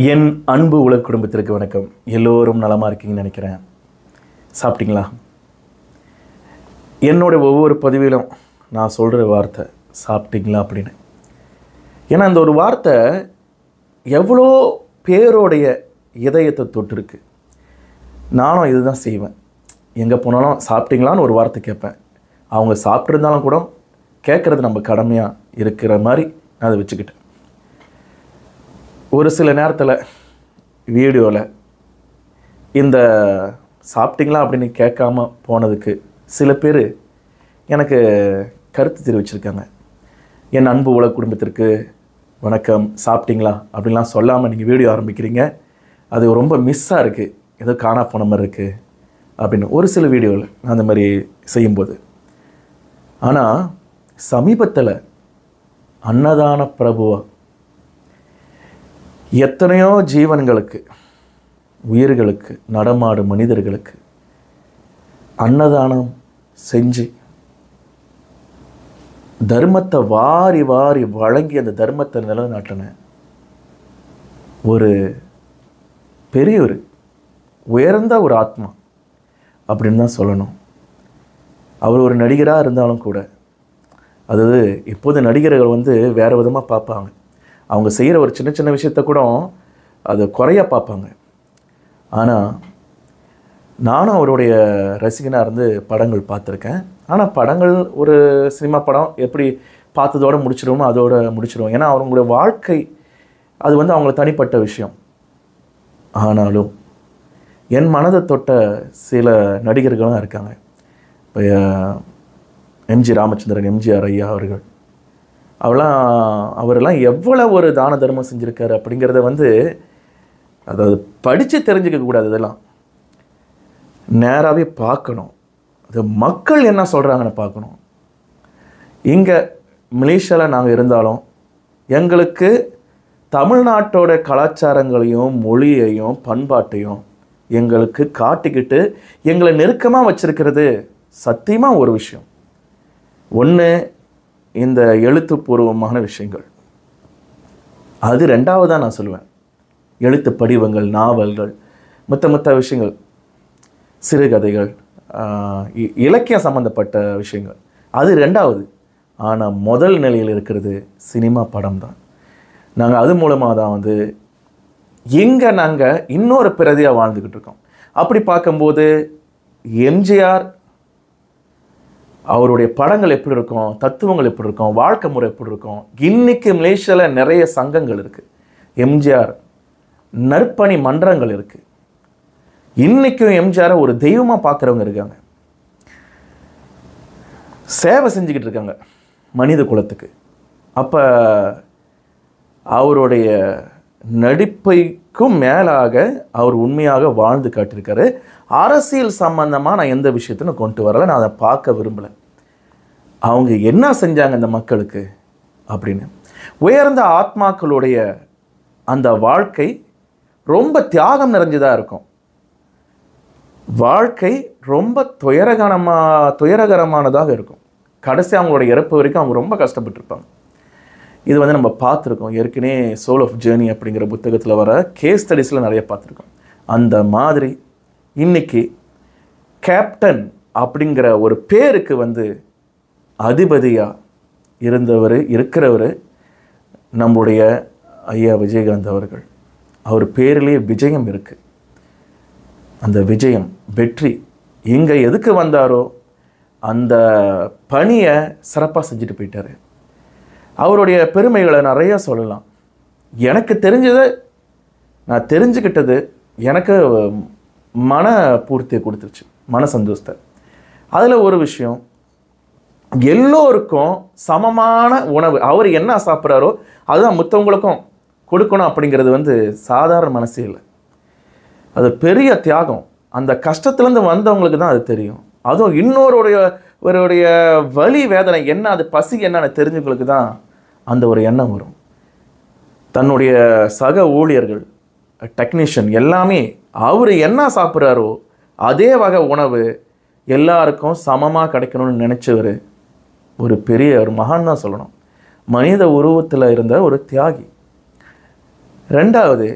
என் அன்பு உலக குடும்பத்திற்கு வணக்கம் எல்லோரும் நலமாக இருக்கீங்கன்னு நினைக்கிறேன் சாப்பிட்டீங்களா என்னோட ஒவ்வொரு பதிவிலும் நான் சொல்கிற வார்த்தை சாப்பிட்டீங்களா அப்படின்னு ஏன்னா அந்த ஒரு வார்த்தை எவ்வளோ பேரோடைய இதயத்தை தொட்டிருக்கு நானும் இதுதான் செய்வேன் எங்கே போனாலும் சாப்பிட்டீங்களான்னு ஒரு வார்த்தை கேட்பேன் அவங்க சாப்பிட்ருந்தாலும் கூட கேட்குறது நம்ம கடமையாக இருக்கிற மாதிரி நான் அதை வச்சுக்கிட்டேன் ஒரு சில நேரத்தில் வீடியோவில் இந்த சாப்பிட்டீங்களா அப்படின்னு கேட்காம போனதுக்கு சில பேர் எனக்கு கருத்து தெரிவிச்சிருக்காங்க என் அன்பு உலக குடும்பத்திற்கு வணக்கம் சாப்பிட்டீங்களா அப்படின்லாம் சொல்லாமல் நீங்கள் வீடியோ ஆரம்பிக்கிறீங்க அது ரொம்ப மிஸ்ஸாக இருக்குது ஏதோ காணா போன மாதிரி இருக்குது அப்படின்னு ஒரு சில வீடியோவில் நான் அந்த மாதிரி செய்யும்போது ஆனால் சமீபத்தில் அன்னதான பிரபுவா எத்தனையோ ஜீவன்களுக்கு உயிர்களுக்கு நடமாடும் மனிதர்களுக்கு அன்னதானம் செஞ்சு தர்மத்தை வாரி வாரி வழங்கி அந்த தர்மத்தை நிலைநாட்டின ஒரு பெரிய ஒரு உயர்ந்த ஒரு ஆத்மா அப்படின்னு தான் சொல்லணும் அவர் ஒரு நடிகராக இருந்தாலும் கூட அதாவது இப்போது நடிகர்கள் வந்து வேறு விதமாக பார்ப்பாங்க அவங்க செய்கிற ஒரு சின்ன சின்ன விஷயத்த கூட அது குறைய பார்ப்பாங்க ஆனால் நானும் அவருடைய ரசிகனாக இருந்து படங்கள் பார்த்துருக்கேன் ஆனால் படங்கள் ஒரு சினிமா படம் எப்படி பார்த்ததோட முடிச்சிடுவோமோ அதோட முடிச்சிடுவோம் ஏன்னா அவங்களுடைய வாழ்க்கை அது வந்து அவங்கள தனிப்பட்ட விஷயம் ஆனாலும் என் மனதை தொட்ட சில நடிகர்களும் இருக்காங்க இப்போ எம்ஜி ராமச்சந்திரன் எம்ஜிஆர் ஐயா அவர்கள் அவெல்லாம் அவரெல்லாம் எவ்வளோ ஒரு தான தர்மம் செஞ்சுருக்காரு அப்படிங்கிறத வந்து அதாவது படித்து தெரிஞ்சுக்க கூடாது இதெல்லாம் நேராகவே பார்க்கணும் அது மக்கள் என்ன சொல்கிறாங்கன்னு பார்க்கணும் இங்கே மலேசியாவில் நாங்கள் இருந்தாலும் எங்களுக்கு தமிழ்நாட்டோட கலாச்சாரங்களையும் மொழியையும் பண்பாட்டையும் எங்களுக்கு காட்டிக்கிட்டு எங்களை நெருக்கமாக வச்சிருக்கிறது சத்தியமாக ஒரு விஷயம் ஒன்று இந்த எழுத்துப்பூர்வமான விஷயங்கள் அது ரெண்டாவதாக நான் சொல்லுவேன் எழுத்து படிவங்கள் நாவல்கள் மற்ற மற்ற விஷயங்கள் சிறுகதைகள் ஆஹ் இ- இலக்கியம் சம்மந்தப்பட்ட விஷயங்கள் அது ரெண்டாவது ஆனால் முதல் நிலையில் இருக்கிறது சினிமா படம் தான் நாங்கள் அது மூலமாக தான் வந்து எங்கே நாங்கள் இன்னொரு பிரதியாக வாழ்ந்துக்கிட்டு இருக்கோம் அப்படி பார்க்கும்போது எம்ஜிஆர் அவருடைய படங்கள் எப்படி இருக்கும் தத்துவங்கள் எப்படி இருக்கும் வாழ்க்கை முறை எப்படி இருக்கும் இன்னைக்கு மலேசியாவில் நிறைய சங்கங்கள் இருக்குது எம்ஜிஆர் நற்பணி மன்றங்கள் இருக்குது இன்னைக்கும் எம்ஜிஆரை ஒரு தெய்வமாக பார்க்குறவங்க இருக்காங்க சேவை செஞ்சுக்கிட்டு இருக்காங்க மனித குலத்துக்கு அப்போ அவருடைய நடிப்பைக்கும் மேலாக அவர் உண்மையாக வாழ்ந்து காட்டியிருக்காரு அரசியல் சம்பந்தமாக நான் எந்த விஷயத்தையும் கொண்டு வரல நான் அதை பார்க்க விரும்பலை அவங்க என்ன செஞ்சாங்க இந்த மக்களுக்கு அப்படின்னு உயர்ந்த ஆத்மாக்களுடைய அந்த வாழ்க்கை ரொம்ப தியாகம் நிறைஞ்சதாக இருக்கும் வாழ்க்கை ரொம்ப துயரகரமா துயரகரமானதாக இருக்கும் கடைசி அவங்களோட இறப்பு வரைக்கும் அவங்க ரொம்ப கஷ்டப்பட்டிருப்பாங்க இது வந்து நம்ம பார்த்துருக்கோம் ஏற்கனவே சோல் ஆஃப் ஜேர்னி அப்படிங்கிற புத்தகத்தில் வர கேஸ் ஸ்டடீஸில் நிறைய பார்த்துருக்கோம் அந்த மாதிரி இன்னைக்கு கேப்டன் அப்படிங்கிற ஒரு பேருக்கு வந்து அதிபதியாக இருந்தவர் இருக்கிறவர் நம்முடைய ஐயா விஜயகாந்த் அவர்கள் அவர் பேரிலேயே விஜயம் இருக்குது அந்த விஜயம் வெற்றி இங்கே எதுக்கு வந்தாரோ அந்த பணியை சிறப்பாக செஞ்சுட்டு போயிட்டாரு அவருடைய பெருமைகளை நிறைய சொல்லலாம் எனக்கு தெரிஞ்சதை நான் தெரிஞ்சுக்கிட்டது எனக்கு மன பூர்த்தியை கொடுத்துருச்சு மன சந்தோஷத்தை அதில் ஒரு விஷயம் எல்லோருக்கும் சமமான உணவு அவர் என்ன சாப்பிட்றாரோ அதுதான் மற்றவங்களுக்கும் கொடுக்கணும் அப்படிங்கிறது வந்து சாதாரண மனசே இல்லை அது பெரிய தியாகம் அந்த கஷ்டத்துலேருந்து வந்தவங்களுக்கு தான் அது தெரியும் அதுவும் இன்னொருடைய ஒருடைய வலி வேதனை என்ன அது பசி என்னன்னு தெரிஞ்சவங்களுக்கு தான் அந்த ஒரு எண்ணம் வரும் தன்னுடைய சக ஊழியர்கள் டெக்னீஷியன் எல்லாமே அவர் என்ன சாப்பிட்றாரோ அதே வகை உணவு எல்லாருக்கும் சமமாக கிடைக்கணும்னு நினச்சவர் ஒரு பெரிய ஒரு மகான் தான் சொல்லணும் மனித உருவத்தில் இருந்த ஒரு தியாகி ரெண்டாவது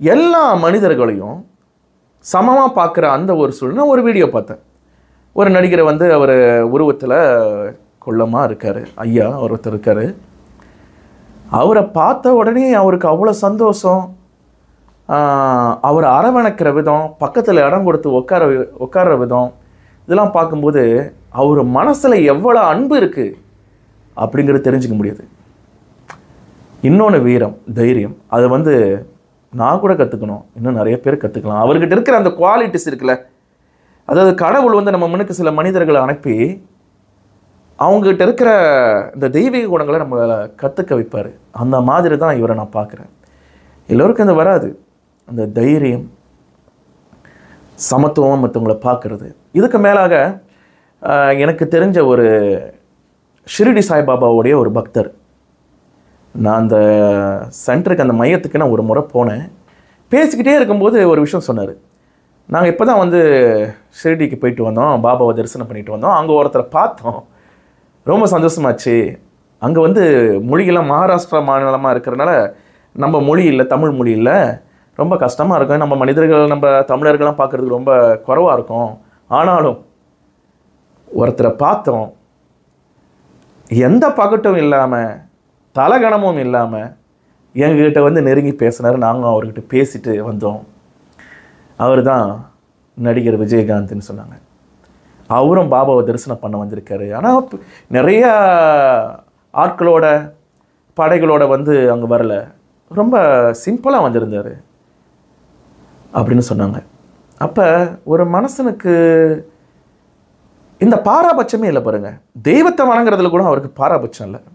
எல்லா மனிதர்களையும் சமமாக பார்க்குற அந்த ஒரு சூழ்நிலை ஒரு வீடியோ பார்த்தேன் ஒரு நடிகரை வந்து அவர் உருவத்தில் குள்ளமாக இருக்கார் ஐயா ஒருத்தர் இருக்கார் அவரை பார்த்த உடனே அவருக்கு அவ்வளோ சந்தோஷம் ஆஹ் அவர் அரவணைக்கிற விதம் பக்கத்தில் இடம் கொடுத்து உட்கார வி- உட்கார்ற விதம் இதெல்லாம் பார்க்கும்போது அவர் மனசில் எவ்வளோ அன்பு இருக்குது அப்படிங்கிறது தெரிஞ்சுக்க முடியுது இன்னொன்று வீரம் தைரியம் அதை வந்து நான் கூட கற்றுக்கணும் இன்னும் நிறைய பேர் கற்றுக்கலாம் அவர்கிட்ட இருக்கிற அந்த குவாலிட்டிஸ் இருக்குல்ல அதாவது கடவுள் வந்து நம்ம முன்னுக்கு சில மனிதர்களை அனுப்பி அவங்ககிட்ட இருக்கிற இந்த தெய்வீக குணங்களை நம்மளை கற்றுக்க வைப்பார் அந்த மாதிரி தான் இவரை நான் பார்க்குறேன் எல்லோருக்கும் அது வராது அந்த தைரியம் சமத்துவம் மற்றவங்களை பார்க்கறது இதுக்கு மேலாக ஆஹ், எனக்கு தெரிஞ்ச ஒரு ஷிரிடி சாய்பாபாவுடைய ஒரு பக்தர் நான் அந்த சென்டருக்கு அந்த மையத்துக்கு நான் ஒரு முறை போனேன் பேசிக்கிட்டே இருக்கும்போது ஒரு விஷயம் சொன்னார் நாங்கள் இப்போ தான் வந்து ஷிரடிக்கு போயிட்டு வந்தோம் பாபாவை தரிசனம் பண்ணிட்டு வந்தோம் அங்கே ஒருத்தரை பார்த்தோம் ரொம்ப சந்தோஷமாச்சு அங்கே வந்து மொழிகள்லாம் மகாராஷ்டிரா மாநிலமாக இருக்கிறனால நம்ம மொழி இல்லை தமிழ் மொழி இல்லை ரொம்ப கஷ்டமாக இருக்கும் நம்ம மனிதர்கள் நம்ம தமிழர்கள்லாம் பார்க்குறதுக்கு ரொம்ப குறைவாக இருக்கும் ஆனாலும் ஒருத்தரை பார்த்தோம் எந்த பகட்டும் இல்லாமல் தலகணமும் இல்லாமல் எங்ககிட்ட வந்து நெருங்கி பேசினார் நாங்களும் அவர்கிட்ட பேசிட்டு வந்தோம் அவர் தான் நடிகர் விஜயகாந்த்னு சொன்னாங்க அவரும் பாபாவை தரிசனம் பண்ண வந்திருக்காரு ஆனால் நிறைய ஆட்களோட படைகளோட வந்து அங்கே வரல ரொம்ப சிம்பிளாக வந்திருந்தார் அப்படின்னு சொன்னாங்க அப்போ ஒரு மனுஷனுக்கு இந்த பாராபட்சமே இல்லை பாருங்க தெய்வத்தை வணங்குறதுல கூட அவருக்கு பாராபட்சம் இல்லை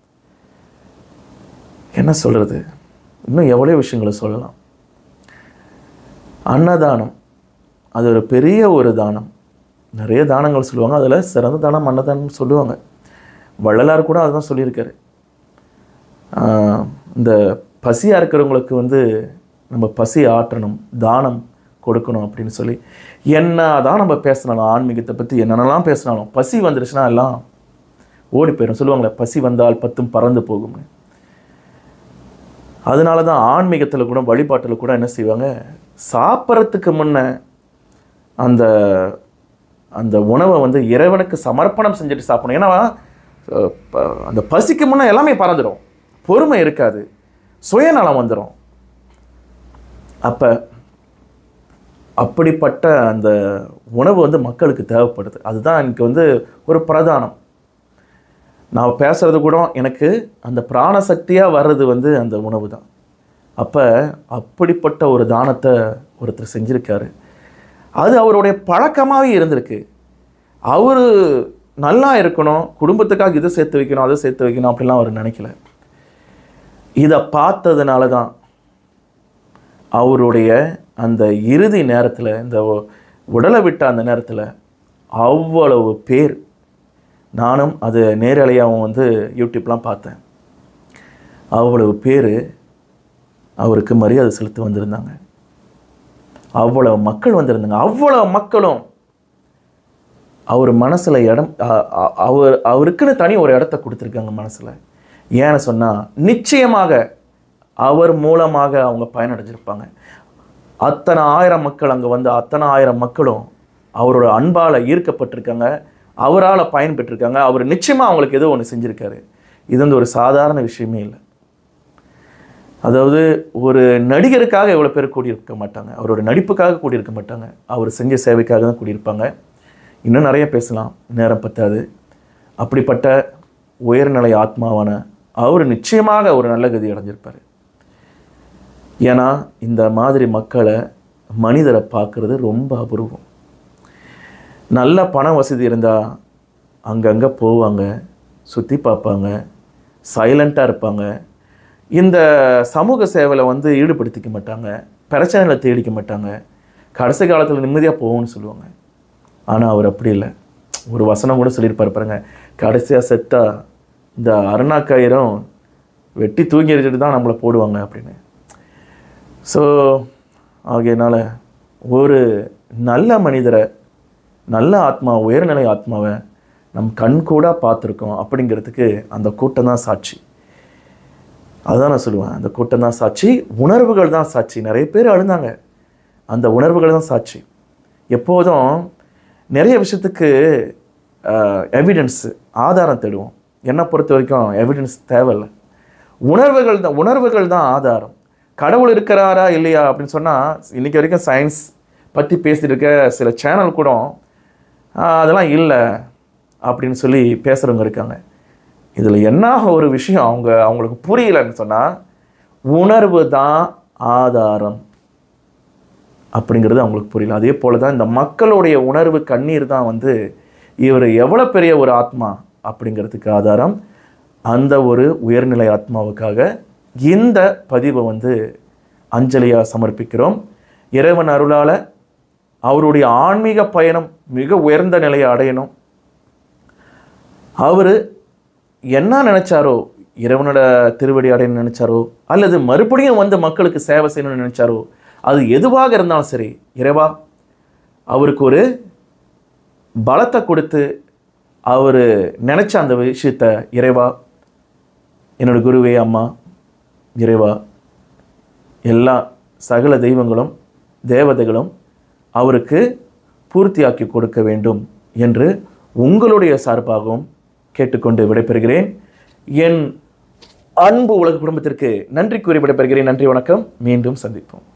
என்ன சொல்கிறது இன்னும் எவ்வளோ விஷயங்களை சொல்லலாம் அன்னதானம் அது ஒரு பெரிய ஒரு தானம் நிறைய தானங்கள் சொல்லுவாங்க அதில் சிறந்த தானம் அன்னதானம் சொல்லுவாங்க வள்ளலார் கூட அதுதான் சொல்லியிருக்காரு ஆஹ் இந்த பசியாக இருக்கிறவங்களுக்கு வந்து நம்ம பசி ஆற்றணும் தானம் கொடுக்கணும் அப்படின்னு சொல்லி என்ன தான் நம்ம பேசினாலும் ஆன்மீகத்தை பற்றி என்னென்னலாம் பேசினாலும் பசி வந்துருச்சுன்னா எல்லாம் ஓடி போயிடும் சொல்லுவாங்களே பசி வந்தால் பத்தும் பறந்து போகும்னு அதனால தான் ஆன்மீகத்தில் கூட வழிபாட்டில் கூட என்ன செய்வாங்க சாப்பிட்றதுக்கு முன்ன அந்த அந்த உணவை வந்து இறைவனுக்கு சமர்ப்பணம் செஞ்சுட்டு சாப்பிடணும் ஏன்னா அஹ், ப- அந்த பசிக்கு முன்ன எல்லாமே பறந்துடும் பொறுமை இருக்காது சுயநலம் வந்துடும் அப்போ அப்படிப்பட்ட அந்த உணவு வந்து மக்களுக்கு தேவைப்படுது அதுதான் எனக்கு வந்து ஒரு பிரதானம் நான் பேசுறது கூட எனக்கு அந்த பிராணசக்தியாக வர்றது வந்து அந்த உணவு தான் அப்போ அப்படிப்பட்ட ஒரு தானத்தை ஒருத்தர் செஞ்சுருக்காரு அது அவருடைய பழக்கமாகவே இருந்திருக்கு அவர் நல்லா இருக்கணும் குடும்பத்துக்காக இதை சேர்த்து வைக்கணும் அதை சேர்த்து வைக்கணும் அப்படிலாம் அவர் நினைக்கல இதை பார்த்ததுனால தான் அவருடைய அந்த இறுதி நேரத்தில் இந்த உ- உடலை விட்ட அந்த நேரத்தில் அவ்வளவு பேர் நானும் அது நேரலையாகவும் வந்து யூடியூப்லாம் பார்த்தேன் அவ்வளவு பேர் அவருக்கு மரியாதை செலுத்தி வந்திருந்தாங்க அவ்வளவு மக்கள் வந்திருந்தாங்க அவ்வளவு மக்களும் அவர் மனசில் இடம் அ- அ- அவர் அவருக்குன்னு தனி ஒரு இடத்த கொடுத்துருக்காங்க மனசில் ஏன்னு சொன்னால் நிச்சயமாக அவர் மூலமாக அவங்க பயனடைஞ்சிருப்பாங்க அத்தனை ஆயிரம் மக்கள் அங்கே வந்து அத்தனை ஆயிரம் மக்களும் அவரோட அன்பால் ஈர்க்கப்பட்டிருக்காங்க அவரால் பயன்பெற்றிருக்காங்க அவர் நிச்சயமாக அவங்களுக்கு ஏதோ ஒன்று செஞ்சுருக்காரு இது வந்து ஒரு சாதாரண விஷயமே இல்லை அதாவது ஒரு நடிகருக்காக எவ்வளோ பேர் கூடியிருக்க மாட்டாங்க அவரோட நடிப்புக்காக கூடியிருக்க மாட்டாங்க அவர் செஞ்ச சேவைக்காக தான் கூடியிருப்பாங்க இன்னும் நிறைய பேசலாம் நேரம் பத்தாது அப்படிப்பட்ட உயர்நிலை ஆத்மாவான அவர் நிச்சயமாக ஒரு நல்ல கதி அடைஞ்சிருப்பார் ஏன்னா இந்த மாதிரி மக்களை மனிதரை பார்க்குறது ரொம்ப அபூர்வம் நல்ல பண வசதி இருந்தால் அங்கங்கே போவாங்க சுற்றி பார்ப்பாங்க சைலண்ட்டாக இருப்பாங்க இந்த சமூக சேவையில் வந்து ஈடுபடுத்திக்க மாட்டாங்க பிரச்சனைகளை தேடிக்க மாட்டாங்க கடைசி காலத்தில் நிம்மதியாக போகும்னு சொல்லுவாங்க ஆனால் அவர் அப்படி இல்லை ஒரு வசனம் கூட சொல்லியிருப்பார் பாருங்க கடைசியாக செத்தா இந்த அருணாக்கயிறம் வெட்டி தூங்கி எறிஞ்சிட்டு தான் நம்மளை போடுவாங்க அப்படின்னு ஸோ ஆகையினால ஒரு நல்ல மனிதரை நல்ல ஆத்மா உயர்நிலை ஆத்மாவை நம் கண் கூட பார்த்துருக்கோம் அப்படிங்கிறதுக்கு அந்த கூட்டம் தான் சாட்சி அதுதான் நான் சொல்லுவேன் அந்த கூட்டம் தான் சாட்சி உணர்வுகள் தான் சாட்சி நிறைய பேர் அழுந்தாங்க அந்த உணர்வுகள் தான் சாட்சி எப்போதும் நிறைய விஷயத்துக்கு எவிடன்ஸ் ஆதாரம் தேடுவோம் என்னை பொறுத்த வரைக்கும் எவிடன்ஸ் தேவையில்லை உணர்வுகள் தான் உணர்வுகள் தான் ஆதாரம் கடவுள் இருக்கிறாரா இல்லையா அப்படின்னு சொன்னால் இன்றைக்கி வரைக்கும் சயின்ஸ் பற்றி பேசிட்டு இருக்க சில சேனல் கூட ஆஹ், அதெல்லாம் இல்லை அப்படின்னு சொல்லி பேசுகிறவங்க இருக்காங்க இதில் என்ன ஒரு விஷயம் அவங்க அவங்களுக்கு புரியலன்னு சொன்னால் உணர்வு தான் ஆதாரம் அப்படிங்கிறது அவங்களுக்கு புரியல அதே போல தான் இந்த மக்களுடைய உணர்வு கண்ணீர் தான் வந்து இவர் எவ்வளோ பெரிய ஒரு ஆத்மா அப்படிங்கிறதுக்கு ஆதாரம் அந்த ஒரு உயர்நிலை ஆத்மாவுக்காக இந்த பதிவை வந்து அஞ்சலியாக சமர்ப்பிக்கிறோம் இறைவன் அருளால் அவருடைய ஆன்மீக பயணம் மிக உயர்ந்த நிலையை அடையணும் அவர் என்ன நினைச்சாரோ இறைவனோட திருவடி அடையணும்னு நினைச்சாரோ அல்லது மறுபடியும் வந்து மக்களுக்கு சேவை செய்யணும்னு நினைச்சாரோ அது எதுவாக இருந்தாலும் சரி இறைவா அவருக்கு ஒரு பலத்தை கொடுத்து அவர் நினைச்ச அந்த விஷயத்த இறைவா என்னோட குருவே அம்மா இறைவா எல்லா சகல தெய்வங்களும் தேவதைகளும் அவருக்கு பூர்த்தியாக்கி கொடுக்க வேண்டும் என்று உங்களுடைய சார்பாகவும் கேட்டுக்கொண்டு விடைபெறுகிறேன் என் அன்பு உலக குடும்பத்திற்கு நன்றி கூறி விடைபெறுகிறேன் நன்றி வணக்கம் மீண்டும் சந்திப்போம்